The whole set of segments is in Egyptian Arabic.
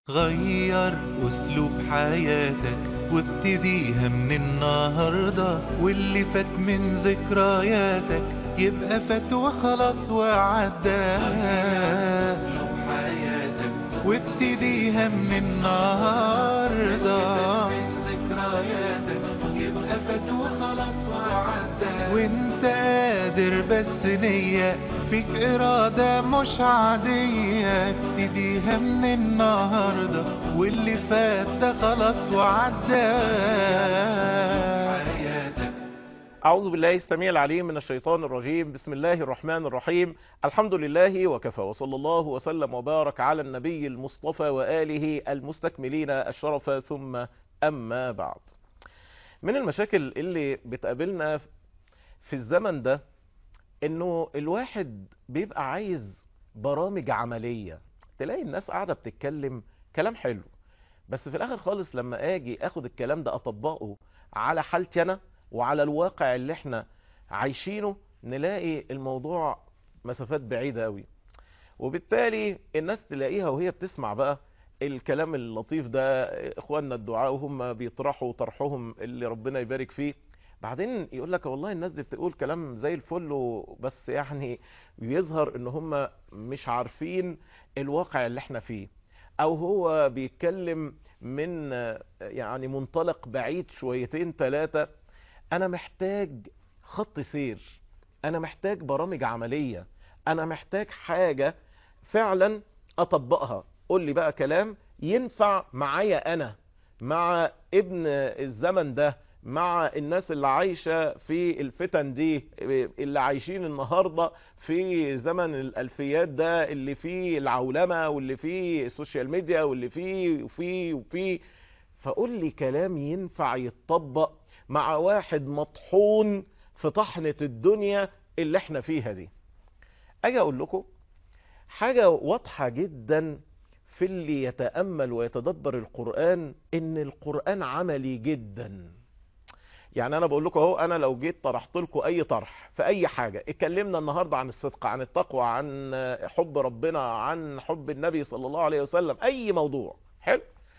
غير أسلوب حياتك وابتديها من النهاردة واللي فات من ذكرياتك يبقى فات وخلاص وعدى وابتديها من النهاردة يبقى فات وخلاص وعدى وانت قادر بس نية فيك إرادة مش عادية ابتديها من النهاردة واللي فات ده خلاص وعدى أعوذ بالله السميع العليم من الشيطان الرجيم بسم الله الرحمن الرحيم الحمد لله وكفى وصلى الله وسلم وبارك على النبي المصطفى وآله المستكملين الشرف ثم أما بعد من المشاكل اللي بتقابلنا في الزمن ده انه الواحد بيبقى عايز برامج عملية تلاقي الناس قاعدة بتتكلم كلام حلو بس في الاخر خالص لما اجي اخد الكلام ده اطبقه على حالتي انا وعلى الواقع اللي احنا عايشينه نلاقي الموضوع مسافات بعيدة قوي وبالتالي الناس تلاقيها وهي بتسمع بقى الكلام اللطيف ده اخواننا الدعاء وهم بيطرحوا طرحهم اللي ربنا يبارك فيه بعدين يقول لك والله الناس دي بتقول كلام زي الفل بس يعني بيظهر ان هم مش عارفين الواقع اللي احنا فيه او هو بيتكلم من يعني منطلق بعيد شويتين ثلاثة انا محتاج خط سير انا محتاج برامج عملية انا محتاج حاجة فعلا اطبقها قول لي بقى كلام ينفع معايا انا مع ابن الزمن ده مع الناس اللي عايشة في الفتن دي اللي عايشين النهاردة في زمن الألفيات ده اللي فيه العولمة واللي فيه السوشيال ميديا واللي فيه وفيه وفيه فقول لي كلام ينفع يتطبق مع واحد مطحون في طحنة الدنيا اللي احنا فيها دي اجي اقول لكم حاجة واضحة جدا في اللي يتأمل ويتدبر القرآن ان القرآن عملي جدا يعني انا بقول لكم اهو انا لو جيت طرحت لكم اي طرح في اي حاجة اتكلمنا النهاردة عن الصدق عن التقوى عن حب ربنا عن حب النبي صلى الله عليه وسلم اي موضوع حلو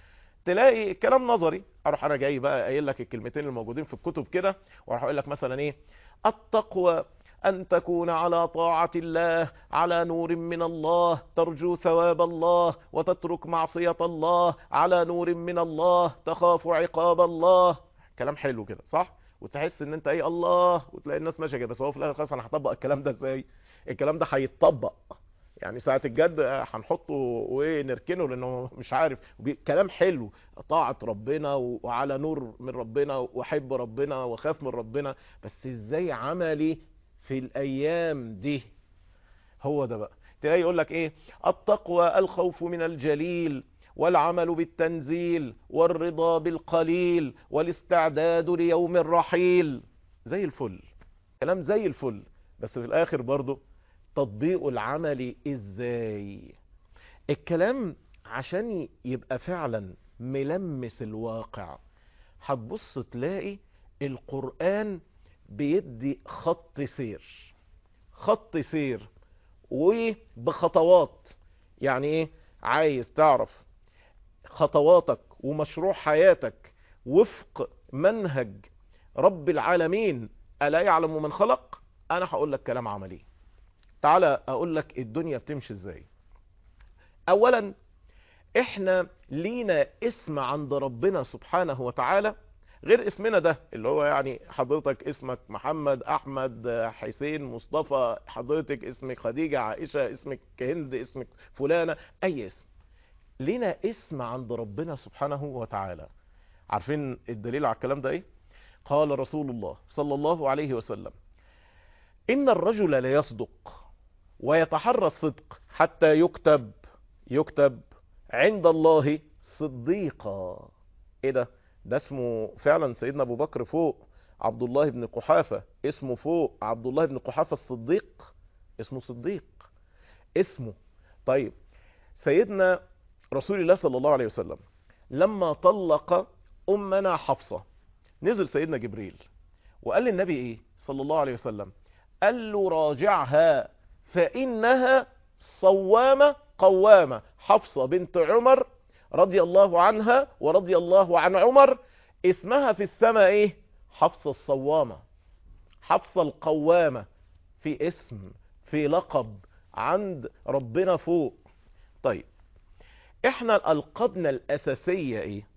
تلاقي كلام نظري اروح انا جاي بقى قايل لك الكلمتين الموجودين في الكتب كده واروح اقول لك مثلا ايه التقوى أن تكون على طاعة الله على نور من الله ترجو ثواب الله وتترك معصية الله على نور من الله تخاف عقاب الله كلام حلو كده صح وتحس ان انت ايه الله وتلاقي الناس ماشيه كده بس هو في الاخر خلاص انا هطبق الكلام ده ازاي الكلام ده هيتطبق يعني ساعة الجد هنحطه ونركنه لانه مش عارف كلام حلو طاعة ربنا وعلى نور من ربنا وحب ربنا وخاف من ربنا بس ازاي عملي في الايام دي هو ده بقى تلاقي يقول لك ايه التقوى الخوف من الجليل والعمل بالتنزيل والرضا بالقليل والاستعداد ليوم الرحيل زي الفل كلام زي الفل بس في الاخر برضه تطبيقه العملي ازاي الكلام عشان يبقى فعلا ملمس الواقع هتبص تلاقي القرآن بيدي خط سير خط سير وبخطوات يعني ايه عايز تعرف خطواتك ومشروع حياتك وفق منهج رب العالمين ألا يعلم من خلق انا هقول لك كلام عملي تعالى اقول لك الدنيا بتمشي ازاي اولا احنا لينا اسم عند ربنا سبحانه وتعالى غير اسمنا ده اللي هو يعني حضرتك اسمك محمد احمد حسين مصطفى حضرتك اسمك خديجة عائشة اسمك هند اسمك فلانة اي اسم لينا اسم عند ربنا سبحانه وتعالى عارفين الدليل على الكلام ده ايه قال رسول الله صلى الله عليه وسلم ان الرجل ليصدق ويتحرى الصدق حتى يكتب يكتب عند الله صديقا ايه ده ده اسمه فعلا سيدنا ابو بكر فوق عبد الله بن قحافة اسمه فوق عبد الله بن قحافة الصديق اسمه صديق اسمه طيب سيدنا رسول الله صلى الله عليه وسلم لما طلق امنا حفصة نزل سيدنا جبريل وقال للنبي ايه صلى الله عليه وسلم قال له راجعها فانها صوامة قوامة حفصة بنت عمر رضي الله عنها ورضي الله عن عمر اسمها في السماء ايه حفصة الصوامة حفصة القوامة في اسم في لقب عند ربنا فوق طيب احنا القبنا الاساسية ايه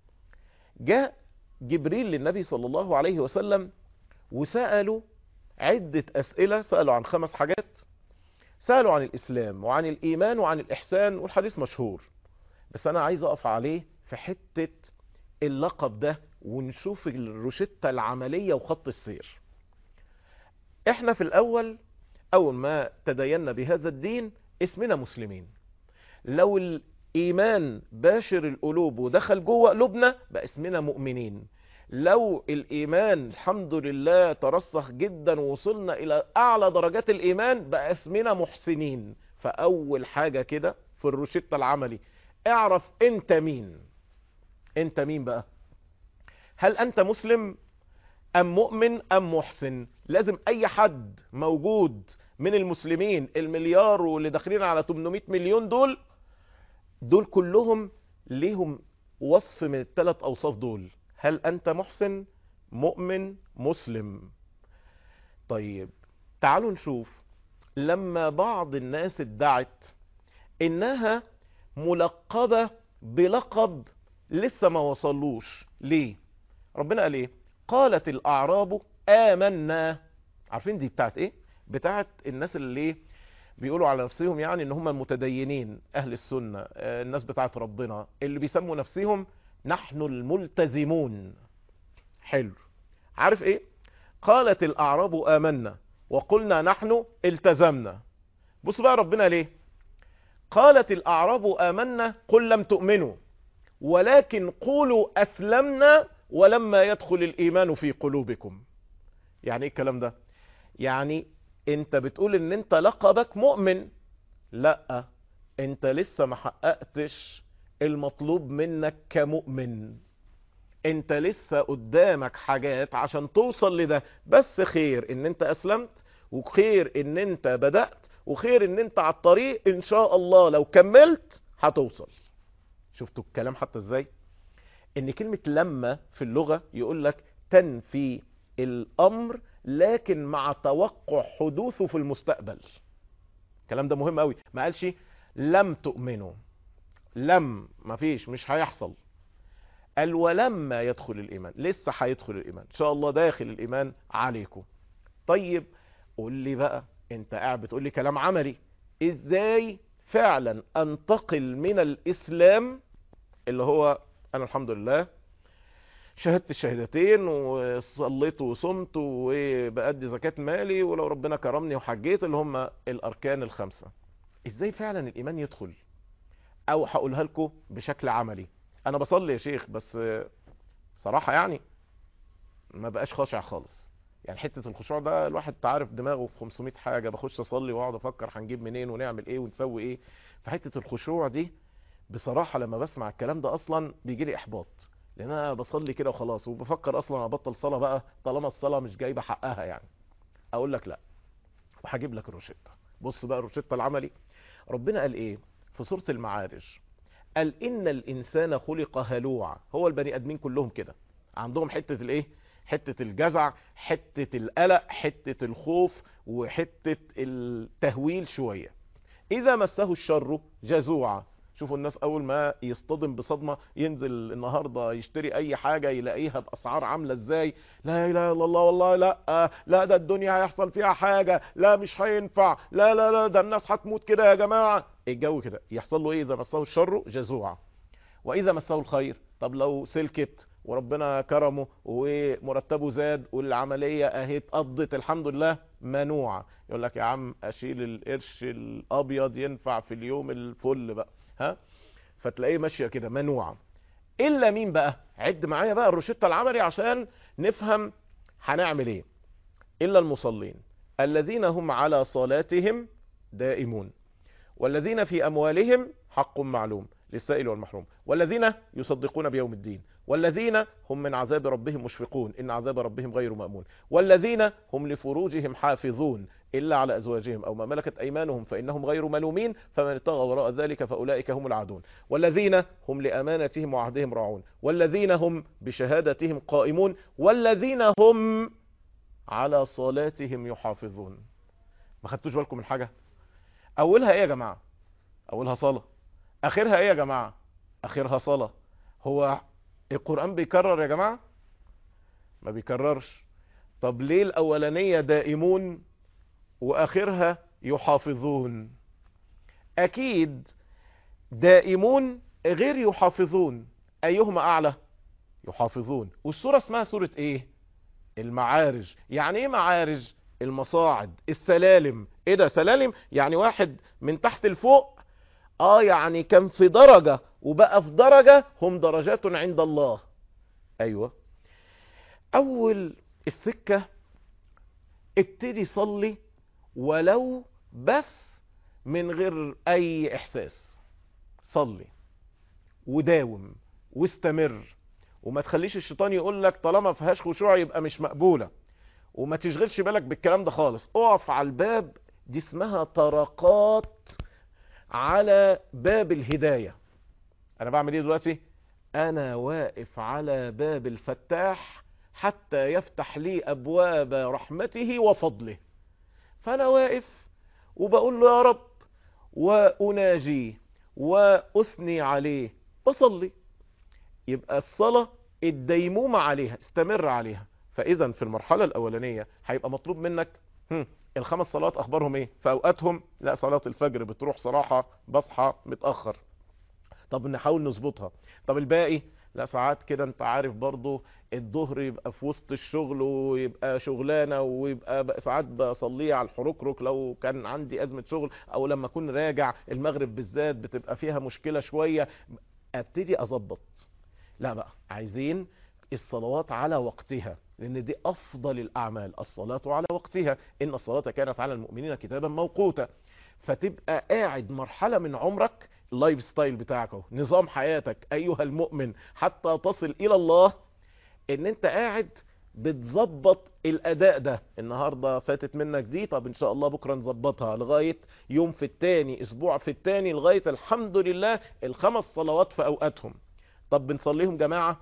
جاء جبريل للنبي صلى الله عليه وسلم وسألوا عدة اسئلة سألوا عن خمس حاجات سألوا عن الاسلام وعن الايمان وعن الاحسان والحديث مشهور بس انا عايز اقف عليه في حتة اللقب ده ونشوف الروشتة العملية وخط السير احنا في الاول اول ما تدينا بهذا الدين اسمنا مسلمين لو الايمان باشر القلوب ودخل جوه قلوبنا بقى اسمنا مؤمنين لو الايمان الحمد لله ترسخ جدا ووصلنا الى اعلى درجات الايمان بقى اسمنا محسنين فاول حاجة كده في الروشتة العملي اعرف انت مين انت مين بقى هل انت مسلم ام مؤمن ام محسن لازم اي حد موجود من المسلمين المليار واللي داخلين على 800 مليون دول دول كلهم ليهم وصف من الثلاث اوصاف دول هل انت محسن مؤمن مسلم طيب تعالوا نشوف لما بعض الناس ادعت انها ملقبة بلقب لسه ما وصلوش ليه ربنا قال ايه قالت الاعراب امنا عارفين دي بتاعت ايه بتاعت الناس اللي بيقولوا على نفسهم يعني ان هم المتدينين اهل السنة آه، الناس بتاعت ربنا اللي بيسموا نفسهم نحن الملتزمون حلو عارف ايه قالت الاعراب امنا وقلنا نحن التزمنا بص بقى ربنا ليه قالت الاعراب امنا قل لم تؤمنوا ولكن قولوا اسلمنا ولما يدخل الايمان في قلوبكم يعني ايه الكلام ده يعني انت بتقول ان انت لقبك مؤمن لا انت لسه ما حققتش المطلوب منك كمؤمن انت لسه قدامك حاجات عشان توصل لده بس خير ان انت اسلمت وخير ان انت بدأت وخير ان انت على الطريق ان شاء الله لو كملت هتوصل شفتوا الكلام حتى ازاي ان كلمة لما في اللغة يقول لك تنفي الامر لكن مع توقع حدوثه في المستقبل الكلام ده مهم قوي ما قالش لم تؤمنوا لم مفيش مش هيحصل قال ولما يدخل الايمان لسه هيدخل الايمان ان شاء الله داخل الايمان عليكم طيب قول لي بقى انت قاعد بتقول لي كلام عملي ازاي فعلا انتقل من الاسلام اللي هو انا الحمد لله شهدت الشهادتين وصليت وصمت وبأدي زكاة مالي ولو ربنا كرمني وحجيت اللي هم الاركان الخمسة ازاي فعلا الايمان يدخل او هقولها لكم بشكل عملي انا بصلي يا شيخ بس صراحة يعني ما بقاش خاشع خالص يعني حتة الخشوع ده الواحد تعرف دماغه في 500 حاجة بخش اصلي واقعد افكر هنجيب منين ونعمل ايه ونسوي ايه فحتة الخشوع دي بصراحة لما بسمع الكلام ده اصلا بيجي لي احباط لان انا بصلي كده وخلاص وبفكر اصلا ابطل صلاة بقى طالما الصلاة مش جايبة حقها يعني اقول لك لا وهجيب لك الروشتة بص بقى الروشتة العملي ربنا قال ايه في سورة المعارج قال ان الانسان خلق هلوعا هو البني ادمين كلهم كده عندهم حتة الايه حتة الجزع حتة القلق حتة الخوف وحتة التهويل شوية اذا مسه الشر جزوعا شوفوا الناس اول ما يصطدم بصدمة ينزل النهاردة يشتري اي حاجة يلاقيها باسعار عاملة ازاي لا اله الا الله والله لا لا ده الدنيا هيحصل فيها حاجة لا مش هينفع لا لا لا ده الناس هتموت كده يا جماعة الجو كده يحصل له ايه اذا مسه الشر جزوعا واذا مسه الخير طب لو سلكت وربنا كرمه ومرتبه زاد والعملية اهي اتقضت الحمد لله منوعة يقول لك يا عم اشيل القرش الابيض ينفع في اليوم الفل بقى ها فتلاقيه ماشية كده منوعة الا مين بقى عد معايا بقى الروشتة العملي عشان نفهم هنعمل ايه الا المصلين الذين هم على صلاتهم دائمون والذين في اموالهم حق معلوم للسائل والمحروم والذين يصدقون بيوم الدين والذين هم من عذاب ربهم مشفقون إن عذاب ربهم غير مأمون والذين هم لفروجهم حافظون إلا على أزواجهم أو ما ملكت أيمانهم فإنهم غير ملومين فمن ابتغى وراء ذلك فأولئك هم العادون والذين هم لأمانتهم وعهدهم راعون والذين هم بشهادتهم قائمون والذين هم على صلاتهم يحافظون ما خدتوش بالكم من حاجة أولها إيه يا جماعة أولها صلاة آخرها إيه يا جماعة آخرها صلاة هو القرآن بيكرر يا جماعة ما بيكررش طب ليه الأولانية دائمون وآخرها يحافظون أكيد دائمون غير يحافظون أيهما أعلى يحافظون والسورة اسمها سورة إيه المعارج يعني إيه معارج المصاعد السلالم إيه ده سلالم يعني واحد من تحت لفوق آه يعني كان في درجة وبقى في درجة هم درجات عند الله أيوة أول السكة ابتدي صلي ولو بس من غير أي إحساس صلي وداوم واستمر وما تخليش الشيطان يقول لك طالما فيهاش خشوع يبقى مش مقبولة وما تشغلش بالك بالكلام ده خالص اقف على الباب دي اسمها طرقات على باب الهداية انا بعمل ايه دلوقتي انا واقف على باب الفتاح حتى يفتح لي ابواب رحمته وفضله فانا واقف وبقول له يا رب واناجيه واثني عليه بصلي يبقى الصلاة الديمومة عليها استمر عليها فاذا في المرحلة الاولانية هيبقى مطلوب منك هم الخمس صلوات اخبارهم ايه في اوقاتهم لا صلاة الفجر بتروح صراحة بصحى متأخر طب نحاول نظبطها طب الباقي لا ساعات كده انت عارف برضو الظهر يبقى في وسط الشغل ويبقى شغلانة ويبقى ساعات بصليه على الحركرك لو كان عندي ازمة شغل او لما اكون راجع المغرب بالذات بتبقى فيها مشكلة شوية ابتدي اظبط لا بقى عايزين الصلوات على وقتها لان دي افضل الاعمال الصلاة على وقتها ان الصلاة كانت على المؤمنين كتابا موقوتا فتبقى قاعد مرحلة من عمرك اللايف ستايل بتاعك اهو نظام حياتك ايها المؤمن حتى تصل الى الله ان انت قاعد بتظبط الاداء ده النهاردة فاتت منك دي طب ان شاء الله بكرة نظبطها لغاية يوم في التاني اسبوع في التاني لغاية الحمد لله الخمس صلوات في اوقاتهم طب بنصليهم جماعة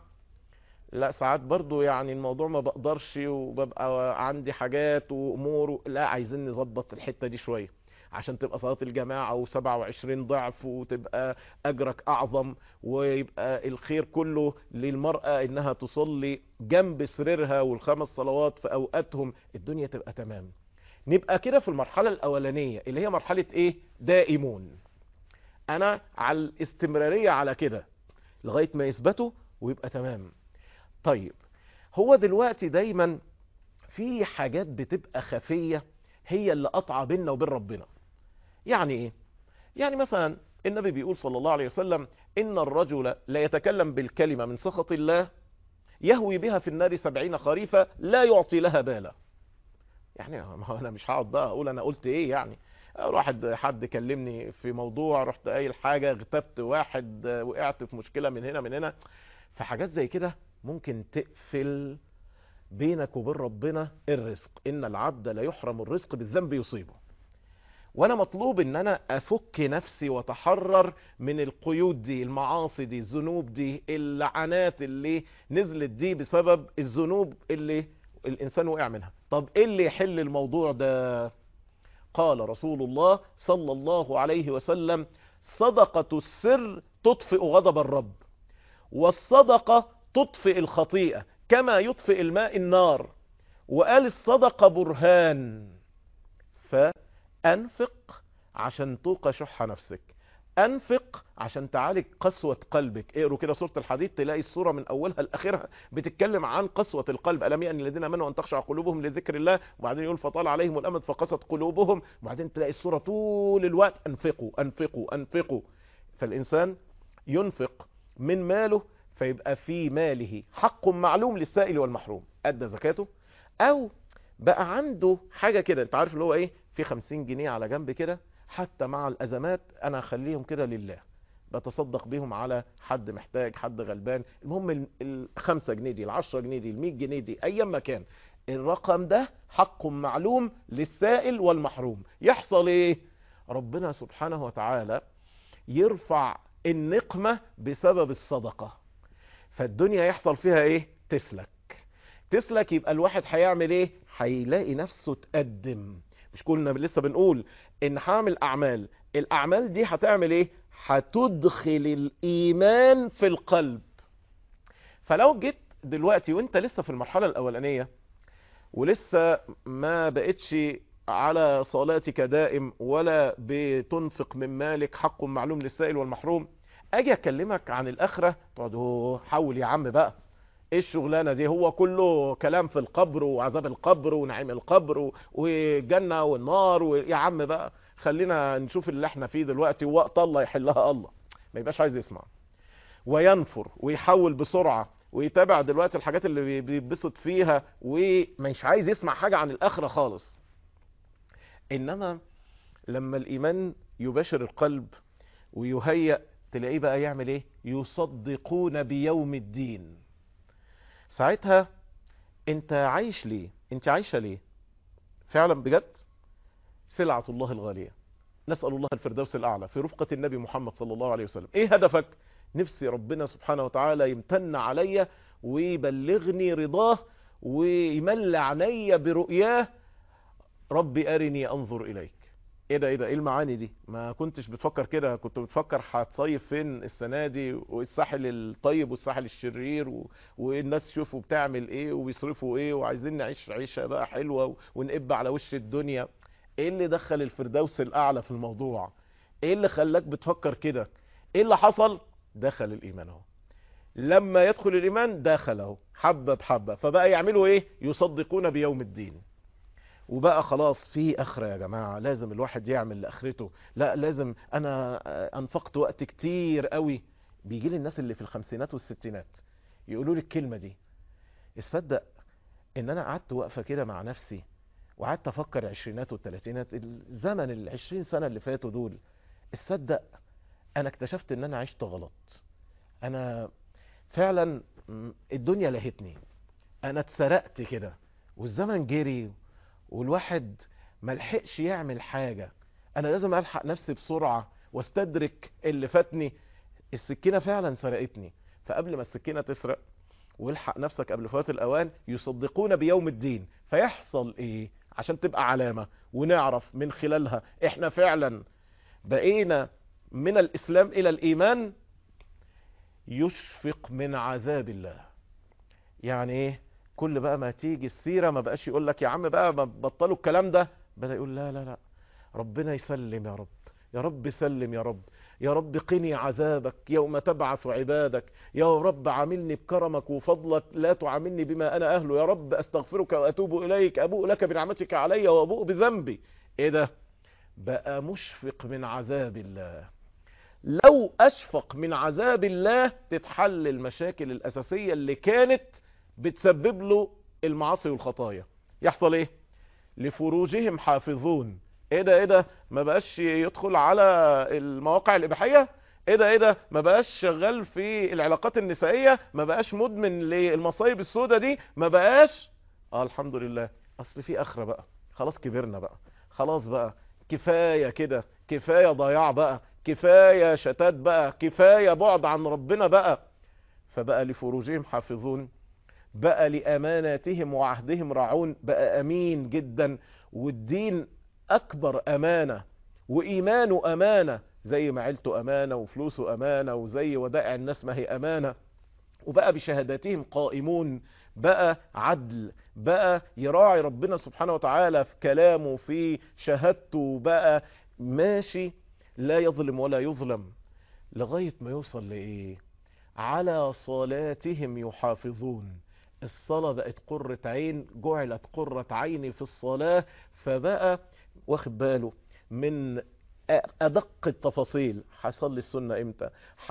لا ساعات برضو يعني الموضوع ما بقدرش وببقى عندي حاجات وامور لا عايزين نظبط الحتة دي شوية عشان تبقى صلاة الجماعة و27 ضعف وتبقى أجرك أعظم ويبقى الخير كله للمرأة إنها تصلي جنب سريرها والخمس صلوات في أوقاتهم الدنيا تبقى تمام نبقى كده في المرحلة الأولانية اللي هي مرحلة إيه دائمون أنا على الاستمرارية على كده لغاية ما يثبتوا ويبقى تمام طيب هو دلوقتي دايما في حاجات بتبقى خفية هي اللي قطع بيننا وبين ربنا يعني ايه يعني مثلا النبي بيقول صلى الله عليه وسلم ان الرجل لا يتكلم بالكلمة من سخط الله يهوي بها في النار سبعين خريفة لا يعطي لها بالا يعني ما هو انا مش هقعد بقى اقول انا قلت ايه يعني واحد حد كلمني في موضوع رحت قايل حاجة اغتبت واحد وقعت في مشكلة من هنا من هنا فحاجات زي كده ممكن تقفل بينك وبين ربنا الرزق ان العبد لا يحرم الرزق بالذنب يصيبه وانا مطلوب ان انا افك نفسي واتحرر من القيود دي المعاصي دي الذنوب دي اللعنات اللي نزلت دي بسبب الذنوب اللي الانسان وقع منها طب ايه اللي يحل الموضوع ده قال رسول الله صلى الله عليه وسلم صدقة السر تطفئ غضب الرب والصدقة تطفئ الخطيئة كما يطفئ الماء النار وقال الصدقة برهان فأنفق عشان توق شح نفسك أنفق عشان تعالج قسوة قلبك اقروا كده سورة الحديد تلاقي السورة من أولها لآخرها بتتكلم عن قسوة القلب ألم يأن الذين آمنوا أن تخشع قلوبهم لذكر الله وبعدين يقول فطال عليهم الأمد فقست قلوبهم وبعدين تلاقي السورة طول الوقت أنفقوا أنفقوا أنفقوا فالإنسان ينفق من ماله فيبقى في ماله حق معلوم للسائل والمحروم أدى زكاته أو بقى عنده حاجة كده انت عارف اللي هو ايه في خمسين جنيه على جنب كده حتى مع الأزمات أنا أخليهم كده لله بتصدق بيهم على حد محتاج حد غلبان المهم الخمسة جنيه دي العشرة جنيه دي المية جنيه دي أيام ما كان الرقم ده حق معلوم للسائل والمحروم يحصل ايه ربنا سبحانه وتعالى يرفع النقمة بسبب الصدقة فالدنيا يحصل فيها ايه تسلك تسلك يبقى الواحد هيعمل ايه هيلاقي نفسه تقدم مش كلنا لسه بنقول ان هعمل اعمال الاعمال دي هتعمل ايه هتدخل الايمان في القلب فلو جيت دلوقتي وانت لسه في المرحلة الاولانية ولسه ما بقتش على صلاتك دائم ولا بتنفق من مالك حق معلوم للسائل والمحروم اجي اكلمك عن الاخرة تقعد "أوه، حول يا عم بقى ايه الشغلانة دي هو كله كلام في القبر وعذاب القبر ونعيم القبر و- والجنة والنار ويا عم بقى خلينا نشوف اللي احنا فيه دلوقتي ووقت الله يحلها الله ما يبقاش عايز يسمع وينفر ويحول بسرعة ويتابع دلوقتي الحاجات اللي بي- بيتبسط فيها ومش عايز يسمع حاجة عن الآخرة خالص إنما لما الإيمان يباشر القلب ويهيأ تلاقيه بقى يعمل إيه يصدقون بيوم الدين ساعتها انت عايش ليه انت عايشة ليه فعلا بجد سلعة الله الغالية نسأل الله الفردوس الأعلى في رفقة النبي محمد صلى الله عليه وسلم ايه هدفك نفسي ربنا سبحانه وتعالى يمتن عليا ويبلغني رضاه ويملى عيني برؤياه ربي أرني أنظر إليك ايه ده ايه ده ايه المعاني دي ما كنتش بتفكر كده كنت بتفكر هتصيف فين السنه دي والساحل الطيب والساحل الشرير و... والناس شوفوا بتعمل ايه وبيصرفوا ايه وعايزين نعيش عيشه بقى حلوه و... ونقب على وش الدنيا ايه اللي دخل الفردوس الاعلى في الموضوع ايه اللي خلاك بتفكر كده ايه اللي حصل دخل الايمان اهو لما يدخل الايمان دخل اهو حبه بحبه فبقى يعملوا ايه يصدقون بيوم الدين وبقى خلاص في اخره يا جماعه لازم الواحد يعمل لاخرته لا لازم انا انفقت وقت كتير قوي بيجي لي الناس اللي في الخمسينات والستينات يقولوا لي الكلمه دي تصدق ان انا قعدت واقفه كده مع نفسي وقعدت افكر عشرينات والتلاتينات الزمن العشرين سنه اللي فاتوا دول تصدق انا اكتشفت ان انا عشت غلط انا فعلا م، الدنيا لهتني انا اتسرقت كده والزمن جري والواحد ملحقش يعمل حاجة انا لازم الحق نفسي بسرعة واستدرك اللي فاتني السكينة فعلا سرقتني فقبل ما السكينة تسرق والحق نفسك قبل فوات الاوان يصدقون بيوم الدين فيحصل ايه عشان تبقى علامة ونعرف من خلالها احنا فعلا بقينا من الاسلام الى الايمان يشفق من عذاب الله يعني ايه كل بقى ما تيجي السيرة ما بقاش يقول لك يا عم بقى ما بطلوا الكلام ده بدأ يقول لا لا لا ربنا يسلم يا رب يا رب سلم يا رب يا رب قني عذابك يوم تبعث عبادك يا رب عاملني بكرمك وفضلك لا تعاملني بما أنا أهله يا رب أستغفرك وأتوب إليك أبوء لك بنعمتك علي وأبوء بذنبي إيه ده بقى مشفق من عذاب الله لو أشفق من عذاب الله تتحل المشاكل الأساسية اللي كانت بتسبب له المعاصي والخطايا يحصل ايه لفروجهم حافظون ايه ده ايه ده ما بقاش يدخل على المواقع الاباحيه ايه ده ايه ده ما بقاش شغال في العلاقات النسائيه ما بقاش مدمن للمصايب السوداء دي ما بقاش اه الحمد لله اصل في اخره بقى خلاص كبرنا بقى خلاص بقى كفايه كده كفايه ضياع بقى كفايه شتات بقى كفايه بعد عن ربنا بقى فبقى لفروجهم حافظون بقى لأماناتهم وعهدهم راعون بقى أمين جدا والدين أكبر أمانة وإيمانه أمانة زي ما عيلته أمانة وفلوسه أمانة وزي ودائع الناس ما هي أمانة وبقى بشهاداتهم قائمون بقى عدل بقى يراعي ربنا سبحانه وتعالى في كلامه في شهادته بقى ماشي لا يظلم ولا يظلم لغاية ما يوصل لإيه على صلاتهم يحافظون الصلاة بقت قرة عين جعلت قرة عيني في الصلاة فبقى واخد باله من ادق التفاصيل هيصلي السنه امتى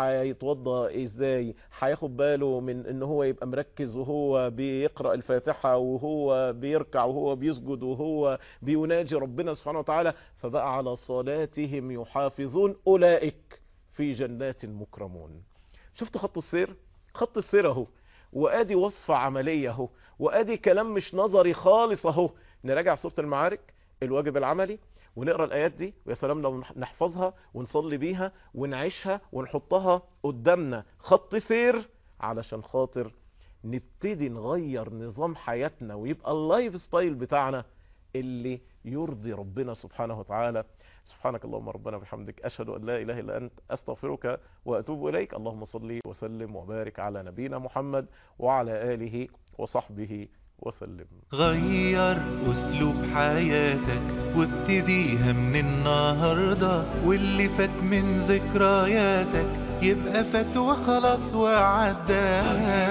هيتوضى ازاي هياخد باله من ان هو يبقى مركز وهو بيقرا الفاتحه وهو بيركع وهو بيسجد وهو بيناجي ربنا سبحانه وتعالى فبقى على صلاتهم يحافظون اولئك في جنات مكرمون شفت خط السير خط السير اهو وادي وصفة عملية اهو وادي كلام مش نظري خالص اهو نراجع سورة المعارك الواجب العملي ونقرا الايات دي ويا سلام لو نحفظها ونصلي بيها ونعيشها ونحطها قدامنا خط سير علشان خاطر نبتدي نغير نظام حياتنا ويبقى اللايف ستايل بتاعنا اللي يرضي ربنا سبحانه وتعالى سبحانك اللهم ربنا بحمدك أشهد أن لا إله إلا أنت أستغفرك وأتوب إليك اللهم صل وسلم وبارك على نبينا محمد وعلى آله وصحبه وسلم غير أسلوب حياتك وابتديها من النهاردة واللي فات من ذكرياتك يبقى فات وخلاص وعدى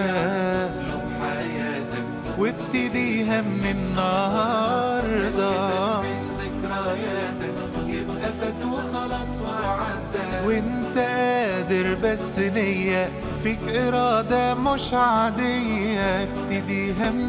وابتديها من النهاردة يبقى فات وخلاص وعدى وانت قادر بس نية فيك إرادة مش عادية ابتديها من